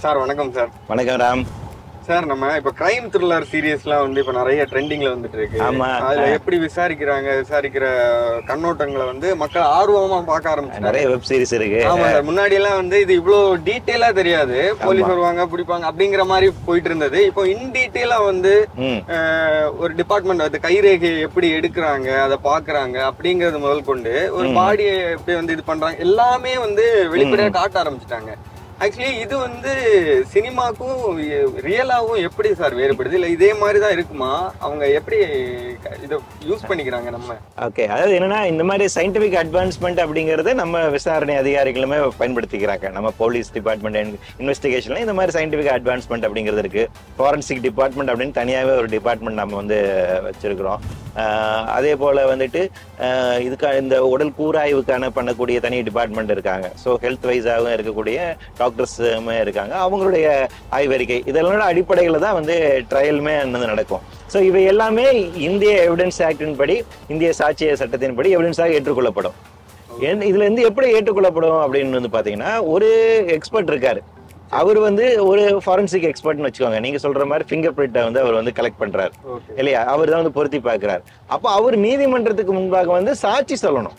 Sir வணக்கம் sir வணக்கம் Ram sir நம்ம இப்ப கிரைம் த்ரில்லர் சீரியஸ்லாம் வந்து இப்ப நிறைய ட்ரெண்டிங்ல வந்துட்டு இருக்கு ஆமா. அதுல எப்படி விசாரிக்கிறாங்க விசாரிக்கிற கண்ணோட்டங்களை வந்து மக்கள் ஆர்வமா பார்க்க ஆரம்பிச்சாங்க நிறைய வெப் சீரிஸ் இருக்கு ஆமா சார் முன்னாடி எல்லாம் வந்து இது இவ்வளவு டீட்டெயிலா தெரியாது போலீஸ் வருவாங்க பிடிப்பாங்க அப்படிங்கிற மாதிரி போயிட்டு இருந்தது இப்போ இன் டீட்டெயிலா வந்து ம் அஹ், ஒரு டிபார்ட்மெண்ட் வந்து கைரேகையை எப்படி எடுக்கிறாங்க அதை பாக்குறாங்க அப்படிங்கறது முதல் கொண்டு ஒரு பாடியை எப்படி வந்து இது பண்றாங்க எல்லாமே வந்து வெளிப்படையா காட்ட ஆரம்பிச்சிட்டாங்க ஆக்சுவலி இது வந்து சினிமாக்கும் ரியலாவும் எப்படி சார் வேறுபடுது இல்ல இதே மாதிரி தான் இருக்குமா அவங்க எப்படி இதை யூஸ் பண்ணிக்கிறாங்க நம்ம ஓகே அதாவது என்னன்னா இந்த மாதிரி சயின்டிபிக் அட்வான்ஸ்மெண்ட் அப்படிங்கறத நம்ம விசாரணை அதிகாரிகளுமே பயன்படுத்திக்கிறாங்க நம்ம போலீஸ் டிபார்ட்மெண்ட் இன்வெஸ்டிகேஷன்ல இந்த மாதிரி சயின்டிபிக் அட்வான்ஸ்மெண்ட் அப்படிங்கிறது இருக்கு ஃபாரன்சிக் டிபார்ட்மெண்ட் அப்படின்னு தனியாகவே ஒரு டிபார்ட்மெண்ட் நம்ம வந்து வச்சிருக்கிறோம் ஆஹ் அதே போல வந்துட்டு ஆஹ் இதுக்காக இந்த உடல் கூராய்வுக்கான பண்ணக்கூடிய தனி டிபார்ட்மெண்ட் இருக்காங்க ஸோ ஹெல்த் வைஸாகவும் இருக்கக்கூடிய டாக்டர்ஸுமே இருக்காங்க அவங்களுடைய ஆய்வறிக்கை இதெல்லாம் அடிப்படையில் தான் வந்து ட்ரையலுமே வந்து நடக்கும் ஸோ இவை எல்லாமே இந்திய எவிடன்ஸ் ஆக்டின் படி இந்திய சாட்சிய சட்டத்தின்படி எவிடன்ஸாக ஏற்றுக்கொள்ளப்படும் என்- இதுல இருந்து எப்படி ஏற்றுக்கொள்ளப்படும் அப்படின்னு வந்து பாத்தீங்கன்னா ஒரு எக்ஸ்பர்ட் இருக்காரு அவர் வந்து ஒரு ஃபாரன்சிக் எக்ஸ்பர்ட்னு வச்சுக்கோங்க நீங்க சொல்ற மாதிரி ஃபிங்கர் பிரிண்ட்டை வந்து அவர் வந்து கலெக்ட் பண்றாரு ஓகே இல்லையா அவர் தான் வந்து பொருத்தி பார்க்கிறார் அப்போ அவர் நீதிமன்றத்துக்கு முன்பாக வந்து சாட்சி சொல்லணும்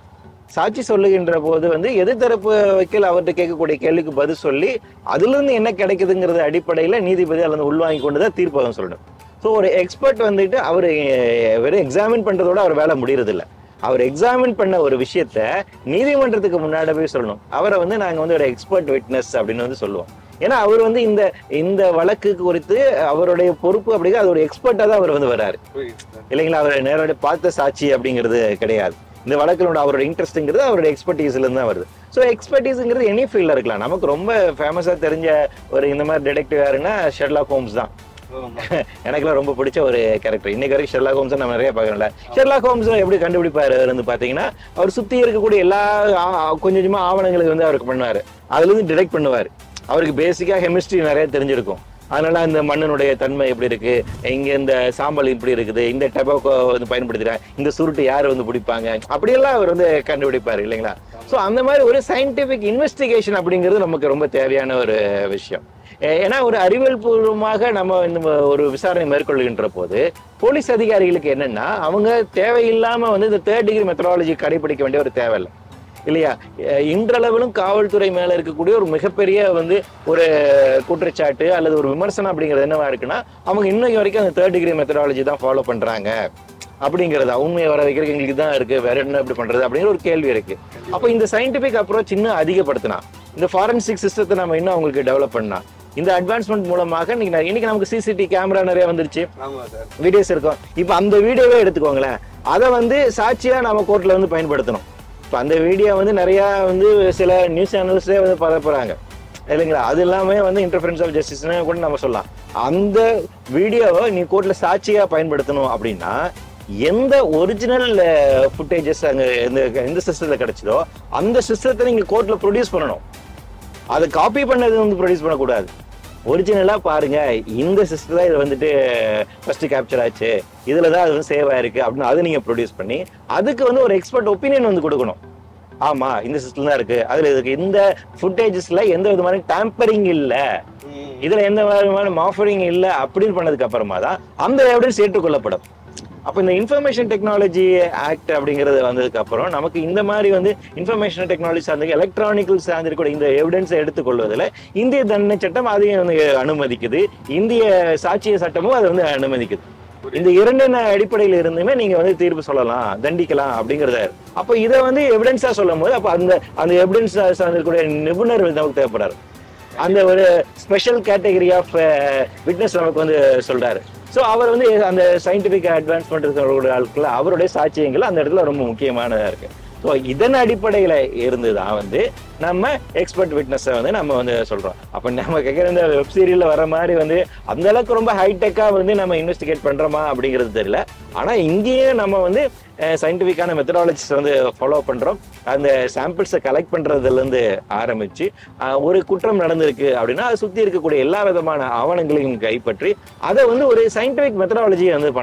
சாட்சி சொல்லுகின்ற போது வந்து எதிர்த்தரப்பு வக்கீல் அவர்கிட்ட கேட்கக்கூடிய கேள்விக்கு பதில் சொல்லி அதுல இருந்து என்ன கிடைக்குதுங்கிறது அடிப்படையில நீதிபதி அதுல இருந்து உள்வாங்கி கொண்டு தான் தீர்ப்பகம் சொல்லணும் ஸோ ஒரு எக்ஸ்பர்ட் வந்துட்டு அவர் வெறும் எக்ஸாமின் பண்றதோட அவர் வேலை முடியறது இல்ல அவர் எக்ஸாமின் பண்ண ஒரு விஷயத்த நீதிமன்றத்துக்கு முன்னாடி போய் சொல்லணும் அவரை வந்து நாங்க வந்து ஒரு எக்ஸ்பர்ட் விட்னஸ் அப்படின்னு வந்து சொல்லுவோம் ஏன்னா அவர் வந்து இந்த இந்த வழக்கு குறித்து அவருடைய பொறுப்பு அப்படிங்கிற அது ஒரு எக்ஸ்பர்ட்டா தான் அவர் வந்து வராரு புரியுது சார் இல்லைங்களா அவர் நேரடி பார்த்த சாட்சி அப்படிங்கிறது கிடையாது இந்த வழக்கிலோட அவரோட இன்ட்ரெஸ்ட்ங்கிறது அவரோட எக்ஸ்பர்டீஸ்ல இருந்து தான் வருது ஸோ எக்ஸ்பர்டீஸ்ங்கிறது எனி ஃபீல்டில் இருக்கலாம் நமக்கு ரொம்ப ஃபேமஸாக தெரிஞ்ச ஒரு இந்த மாதிரி டிடெக்டிவ் யாருன்னா ஷெர்லாக் ஹோம்ஸ் தான் ஆமா. எனக்குலாம் ரொம்ப பிடிச்ச ஒரு கேரக்டர் இன்னைக்கு வரைக்கும் ஷெர்லாக் ஹோம்ஸ் நம்ம நிறைய பார்க்கறோம்ல ஷெர்லாக் ஹோம்ஸ் எப்படி கண்டுபிடிப்பாரு அவர் வந்து பாத்தீங்கன்னா அவர் சுத்தி இருக்கக்கூடிய எல்லா ஆ- கொஞ்சம் கொஞ்சமா ஆவணங்களுக்கு வந்து அவருக்கு பண்ணுவாரு அதுல இருந்து டிடெக்ட் பண்ணுவாரு அவருக்கு பேசிக்கா கெமிஸ்ட்ரி நிறைய தெரிஞ்சிருக்கும் அதனால அந்த மண்ணினுடைய தன்மை எப்படி இருக்கு இங்க இந்த சாம்பல் இப்படி இருக்குது இந்த டெபாக்கோ வந்து பயன்படுத்துறாங்க இந்த சுருட்டு யார் வந்து பிடிப்பாங்க அப்படியெல்லாம் அவர் வந்து கண்டுபிடிப்பாரு இல்லைங்களா சோ அந்த மாதிரி ஒரு சயின்டிபிக் இன்வெஸ்டிகேஷன் அப்படிங்கிறது நமக்கு ரொம்ப தேவையான ஒரு விஷயம் ஏ- ஏன்னா ஒரு அறிவியல் பூர்வமாக நம்ம இந்த ம- ஒரு விசாரணை மேற்கொள்கின்ற போது போலீஸ் அதிகாரிகளுக்கு என்னன்னா அவங்க தேவையில்லாம வந்து இந்த தேர்ட் டிகிரி மெத்தடாலஜி கடைபிடிக்க வேண்டிய ஒரு தேவை இல்லை இல்லையா அஹ் இன்றளவிலும் காவல்துறை மேல இருக்கக்கூடிய ஒரு மிகப்பெரிய வந்து ஒரு குற்றச்சாட்டு அல்லது ஒரு விமர்சனம் அப்படிங்கிறது என்னவா இருக்குன்னா அவங்க இன்னைக்கு வரைக்கும் அந்த தேர்ட் டிகிரி மெத்தடாலஜி தான் ஃபாலோ பண்றாங்க அப்படிங்கிறது உண்மையை வர வைக்கிறதுக்கு எங்களுக்கு தான் இருக்கு வேற என்ன இப்படி பண்றது அப்படிங்கிற ஒரு கேள்வி இருக்கு அப்போ இந்த சயின்டிபிக் அப்ரோச் இன்னும் அதிகப்படுத்தினா இந்த ஃபாரன்சிக் சிஸ்டத்தை நம்ம இன்னும் அவங்களுக்கு டெவலப் பண்ணா இந்த அட்வான்ஸ்மெண்ட் மூலமாக இன்னைக்கு நிறைய- இன்னைக்கு நமக்கு சிசிடி கேமரா நிறைய வந்துருச்சு ஆமா சார் வீடியோஸ் இருக்கும் இப்போ அந்த வீடியோவே எடுத்துக்கோங்களேன் அதை வந்து சாட்சியா நம்ம கோர்ட்ல வந்து பயன்படுத்தணும் இப்போ அந்த வீடியோ வந்து நிறைய வந்து சில நியூஸ் சேனல்ஸே வந்து பரப்புறாங்க இல்லைங்களா அது எல்லாமே வந்து இன்டர்ஃபரன்ஸ் ஆஃப் ஜஸ்டிஸ்னு கூட நம்ம சொல்லலாம் அந்த வீடியோவை நீ கோர்ட்ல சாட்சியா பயன்படுத்தணும் அப்படின்னா எந்த ஒரிஜினல் ஃபுட்டேஜஸ் அங்க எந்த எந்த சிஸ்டத்துல கிடைச்சதோ அந்த சிஸ்டத்தை நீங்க கோர்ட்ல ப்ரொடியூஸ் பண்ணணும் அதை காப்பி பண்ணது வந்து ப்ரொடியூஸ் பண்ணக்கூடாது ஒரிஜினலா பாருங்க இந்த சிஸ்டம் தான் இது வந்துட்டு ஃபர்ஸ்ட் கேப்சர் ஆச்சு இதுல தான் அது வந்து சேவ் ஆயிருக்கு அப்படின்னு அதை நீங்க ப்ரொடியூஸ் பண்ணி அதுக்கு வந்து ஒரு எக்ஸ்பர்ட் ஒப்பீனியன் வந்து கொடுக்கணும் ஆமா இந்த சிஸ்டம் தான் இருக்கு அதுல இதுக்கு இந்த ஃபுட்டேஜஸ்ல எந்த விதமான டேம்பரிங் இல்ல ம். இதுல எந்த விதமான மாஃபரிங் இல்ல அப்படின்னு பண்ணதுக்கு அப்புறமா தான் அந்த எவிடன்ஸ் ஏற்றுக்கொள்ளப்படும் அப்ப இந்த இன்ஃபர்மேஷன் டெக்னாலஜி ஆக்ட் அப்படிங்கிறது வந்ததுக்கு அப்புறம் நமக்கு இந்த மாதிரி வந்து இன்ஃபர்மேஷன் டெக்னாலஜி சார்ந்த எலக்ட்ரானிக்கல் சார்ந்திருக்கூடிய இந்த எவிடன்ஸை எடுத்துக்கொள்வதில் இந்திய தண்டனை சட்டம் அதையும் வந்து அனுமதிக்குது இந்திய சாட்சிய சட்டமும் அதை வந்து அனுமதிக்குது இந்த இரண்டு அடிப்படையில் இருந்துமே நீங்க வந்து தீர்ப்பு சொல்லலாம் தண்டிக்கலாம் அப்படிங்கறத அப்ப இதை வந்து எவிடன்ஸா சொல்லும் போது அப்ப அந்த அந்த எவிடன்ஸ் சார்ந்திருக்கக்கூடிய நிபுணர் நமக்கு தேவைப்படுறாரு அந்த ஒரு ஸ்பெஷல் கேட்டகரி ஆஃப் விட்னஸ் நமக்கு வந்து சொல்றாரு ஸோ அவர் வந்து அந்த சயின்டிபிக் அட்வான்ஸ்மெண்ட் இருக்கிற ஆட்கள் அவருடைய சாட்சியங்கள் அந்த இடத்துல ரொம்ப முக்கியமானதா இருக்கு ஸோ இதன் அடிப்படையில இருந்து தான் வந்து நம்ம எக்ஸ்பர்ட் விட்னஸை வந்து நம்ம வந்து சொல்றோம் அப்ப நம்ம கேட்குற இந்த வெப் சீரியல்ல வர மாதிரி வந்து அந்த அளவுக்கு ரொம்ப ஹைடெக்கா வந்து நம்ம இன்வெஸ்டிகேட் பண்றோமா அப்படிங்கிறது தெரியல ஆனா இங்கேயும் நம்ம வந்து சயின்டிஃபிக்கான மெத்தடாலஜிஸ் வந்து ஃபாலோ பண்றோம் அந்த சாம்பிள்ஸை கலெக்ட் பண்றதுல இருந்து ஆரம்பிச்சு அஹ், ஒரு குற்றம் நடந்திருக்கு அப்படின்னா அதை சுத்தி இருக்கக்கூடிய எல்லா விதமான ஆவணங்களையும் கைப்பற்றி அதை வந்து ஒரு சயின்டிபிக் மெத்தடாலஜியை வந்து பண்ணணும்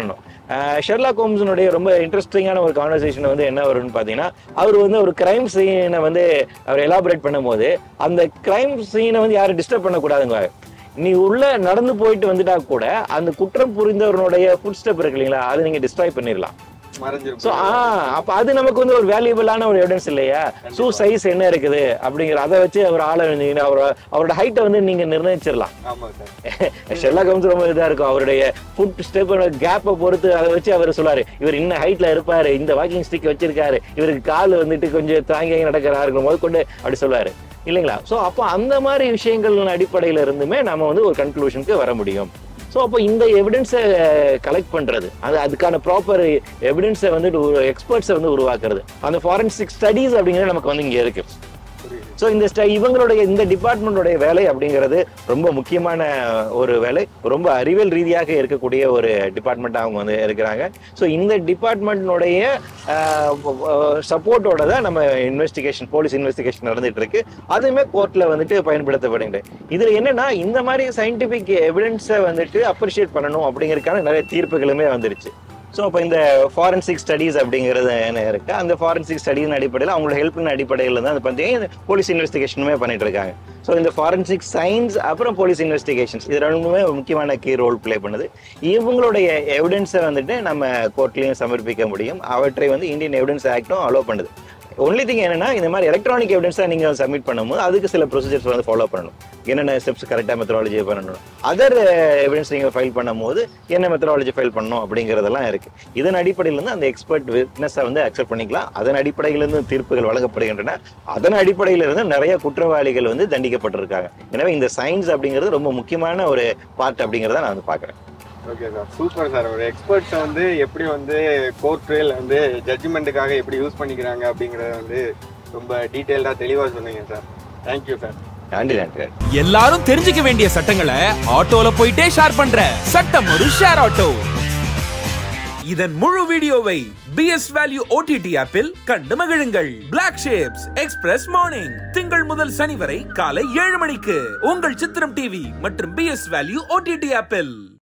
ஷெர்லாக் ஹோம்ஸனுடைய ரொம்ப இன்ட்ரெஸ்டிங்கான ஒரு கான்வர்சேஷன் வந்து என்ன வரும்னு பார்த்தீங்கன்னா அவர் வந்து ஒரு கிரைம் சீனை வந்து அவர் எலாபரேட் பண்ணும்போது அந்த கிரைம் சீனை வந்து யாரும் டிஸ்டர்ப் பண்ணக்கூடாதுங்க நீ உள்ள நடந்து போயிட்டு வந்துட்டா கூட அந்த குற்றம் புரிந்தவருடைய ஃபுட் ஸ்டெப் இருக்கு இல்லைங்களா அதை நீங்க டிஸ்ட்ராய் பண்ணிடலாம் ஸோ மறைஞ்சிருக்கும் ஆ அப்ப அது நமக்கு வந்து ஒரு வேல்யூபிளான ஒரு எவிடன்ஸ் இல்லையா ஷூ சைஸ் என்ன இருக்குது அப்படிங்கிற அதை வச்சு அவர் ஆளை நீங்க அவரோட அவரோட ஹைட்டை வந்து நீங்க நிர்ணயிச்சிடலாம் ஆமா சார் ஷெர்லாக் ஹோம்ஸ் ரொம்ப இதா இருக்கும் அவருடைய ஃபுட் ஸ்டெப் கேப்பை பொறுத்து அதை வச்சு அவர் சொல்லுவாரு இவர் இன்ன ஹைட்ல இருப்பாரு இந்த வாக்கிங் ஸ்டிக் வச்சிருக்காரு இவருக்கு கால் வந்துட்டு கொஞ்சம் தாங்கி நடக்கிறாரு இருக்கும் போது கொண்டு அப்படி சொல்லுவாரு இல்லைங்களா ஸோ அப்போ அந்த மாதிரி விஷயங்கள் அடிப்படையில இருந்துமே நம்ம வந்து ஒரு கன்க்ளூஷனுக்கு வர முடியும் ஸோ அப்போ இந்த எவிடன்ஸை கலெக்ட் பண்றது அது அதுக்கான ப்ராப்பர் எவிடன்ஸை வந்துட்டு ஒரு எக்ஸ்பர்ட்ஸை வந்து உருவாக்குறது அந்த ஃபாரன்சிக் ஸ்டடீஸ் அப்படிங்கிறது நமக்கு வந்து இங்க இருக்கு புரியுது ஸோ இந்த ஸ்ட- இவங்களுடைய இந்த டிபார்ட்மெண்டோடைய வேலை அப்படிங்கிறது ரொம்ப முக்கியமான ஒரு வேலை ரொம்ப அறிவியல் ரீதியாக இருக்கக்கூடிய ஒரு டிபார்ட்மெண்ட் அவங்க வந்து இருக்கிறாங்க ஸோ இந்த டிபார்ட்மெண்ட்னுடைய சப்போர்ட்டோட தான் நம்ம இன்வெஸ்டிகேஷன் போலீஸ் இன்வெஸ்டிகேஷன் நடந்துட்டு இருக்கு அதுவுமே கோர்ட்ல வந்துட்டு பயன்படுத்தப்படுகிறது இதுல என்னன்னா இந்த மாதிரி சயின்டிபிக் எவிடன்ஸை வந்துட்டு அப்ரிஷியேட் பண்ணணும் அப்படிங்கறதுக்கான நிறைய தீர்ப்புகளுமே வந்துருச்சு ஸோ அப்போ இந்த ஃபாரன்சிக் ஸ்டடீஸ் அப்படிங்கிறது என்ன இருக்கு அந்த ஃபாரன்சிக் ஸ்டடீஸ் அடிப்படையில் அவங்களோட ஹெல்ப்பின் அடிப்படையில் தான் அது பார்த்தீங்கன்னா போலீஸ் இன்வெஸ்டிகேஷனுமே பண்ணிட்டு இருக்காங்க ஸோ இந்த ஃபாரன்சிக் சயின்ஸ் அப்புறம் போலீஸ் இன்வெஸ்டிகேஷன்ஸ் இது ரெண்டுமே முக்கியமான கீ ரோல் ப்ளே பண்ணுது இவங்களுடைய எவிடன்ஸை வந்துட்டு நம்ம கோர்ட்லையும் சமர்ப்பிக்க முடியும் அவற்றை வந்து இந்தியன் எவிடன்ஸ் ஆக்டும் அலோவ் பண்ணுது ஒன்லி திங் என்னன்னா இந்த மாதிரி எலக்ட்ரானிக் எவிடன்ஸாக நீங்கள் சப்மிட் பண்ணும்போது அதுக்கு சில ப்ரொசீஜர்ஸ் வந்து ஃபாலோ பண்ணணும் என்னென்ன ஸ்டெப்ஸ் கரெக்டாக மெத்தடாலஜி பண்ணணும் அதர் எவிடன்ஸ் நீங்கள் ஃபைல் பண்ணும்போது என்ன மெத்தடாலஜி ஃபைல் பண்ணணும் அப்படிங்கிறதெல்லாம் இருக்கு இதன் அடிப்படையில் இருந்து அந்த எக்ஸ்பர்ட் விட்னஸை வந்து அக்செப்ட் பண்ணிக்கலாம் அதன் அடிப்படையிலிருந்து தீர்ப்புகள் வழங்கப்படுகின்றன அதன் அடிப்படையில் இருந்து நிறைய குற்றவாளிகள் வந்து தண்டிக்கப்பட்டிருக்காங்க எனவே இந்த சயின்ஸ் அப்படிங்கிறது ரொம்ப முக்கியமான ஒரு பார்ட் அப்படிங்கிறத நான் வந்து பார்க்குறேன் ஓகே சார் சூப்பர் சார் ஒரு எக்ஸ்பர்ட்ஸை வந்து எப்படி வந்து கோர்ட்டில் வந்து ஜட்ஜ்மெண்ட்டுக்காக எப்படி யூஸ் பண்ணிக்கிறாங்க அப்படிங்கறத வந்து ரொம்ப டீட்டெயில்டாக தெளிவாக சொன்னீங்க சார் தேங்க்யூ சார் நன்றி நன்றி எல்லாரும் தெரிஞ்சுக்க வேண்டிய சட்டங்களை ஆட்டோல போயிட்டே ஷேர் பண்ற சட்டம் ஒரு ஷேர் ஆட்டோ இதன் முழு வீடியோவை பிஎஸ் வேல்யூ ஓடிடி ஆப்பில் கண்டு மகிழுங்கள் பிளாக் ஷேப்ஸ் எக்ஸ்பிரஸ் மார்னிங் திங்கள் முதல் சனி வரை காலை ஏழு மணிக்கு உங்கள் சித்திரம் டிவி மற்றும் பிஎஸ் வேல்யூ ஓடிடி ஆப்பில்